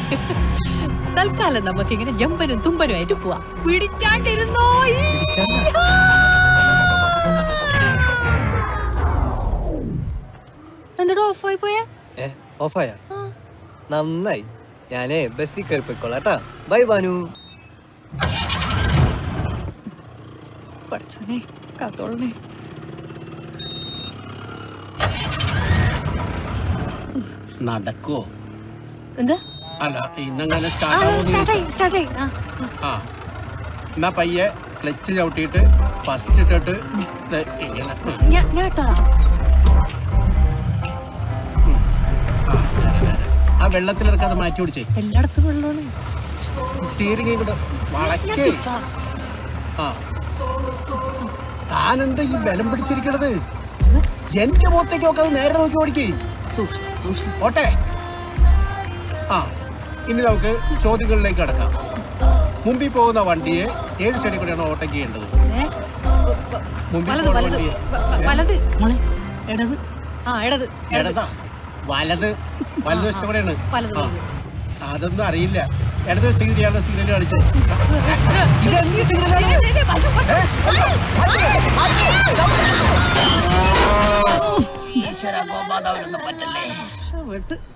തൽക്കാലം നമുക്ക് ഇങ്ങനെ ജമ്പനും തുമ്പനും ആയിട്ട് പോവാം പിടിച്ചാണ്ടിരുന്നോ എന്നിട്ട് ഓഫായി പോയാ ഏ ഓഫായ നന്നായി ഞാനേ ബസ്സിൽ കയറി പോയിക്കോളാട്ടാ ബൈ ബാനു പഠിച്ചോനെ കാത്തോളണേ നടക്കോ എന്താ അല്ല ഇന്നങ്ങനെ ആ സ്റ്റാർട്ട് ആവുമെന്ന് സ്റ്റാർട്ടായി ചോദിച്ചാ. സ്റ്റാർട്ടായി ആ ആ. ആ എന്നാ പയ്യെ ക്ലച്ച് ചവിട്ടിയിട്ട് ഫസ്റ്റ് ഇട്ടിട്ട് ദേ ഇങ്ങനെ ഞാൻ ഞാൻ ഇട്ടോളാം ആ, നേരെ, നേരെ. ആ വെള്ളത്തിലിറക്കാതെ മാറ്റി പിടിച്ചേ എല്ലായിടത്തും വെള്ളമാണ് സ്റ്റിയറിംഗ് കൂടെ വളക്കേ ആ താനെന്താ ഈ ബലം പിടിച്ചിരിക്കണത് എന്റെ മുഖത്തേക്ക് നോക്കാതെ നേരെ നോക്കി ഓടിക്കേ സൂക്ഷിച്ചു സൂക്ഷിച്ചു ഓട്ടെ ആ ഇനി നമുക്ക് ചോദ്യങ്ങളിലേക്ക് കടക്കാം മുമ്പിൽ പോകുന്ന വണ്ടിയെ ഏത് സൈഡിൽ കൂടെയാണ് ഓട്ടം ചെയ്യേണ്ടത് ഏ? മുമ്പിൽ വലത് പോകുന്ന വലത് വണ്ടിയെ വ- വ- വലത് മോളെ ഇടത് ആ ഇടത് ഇടത് ഇടതാ വലത് വലതുവശത്ത് കൂടെയാണ് വലത് ആ. വലത് അതൊന്നും അറിയില്ല ഇടത് സിഗ്നലാണ് സിഗ്നൽ കളിച്ചത് ഇതെന്ത് സിഗ്നലാണ് ഈശ്വര ഗോപാതാവിനൊന്നും പറ്റല്ലേ വിട്ട്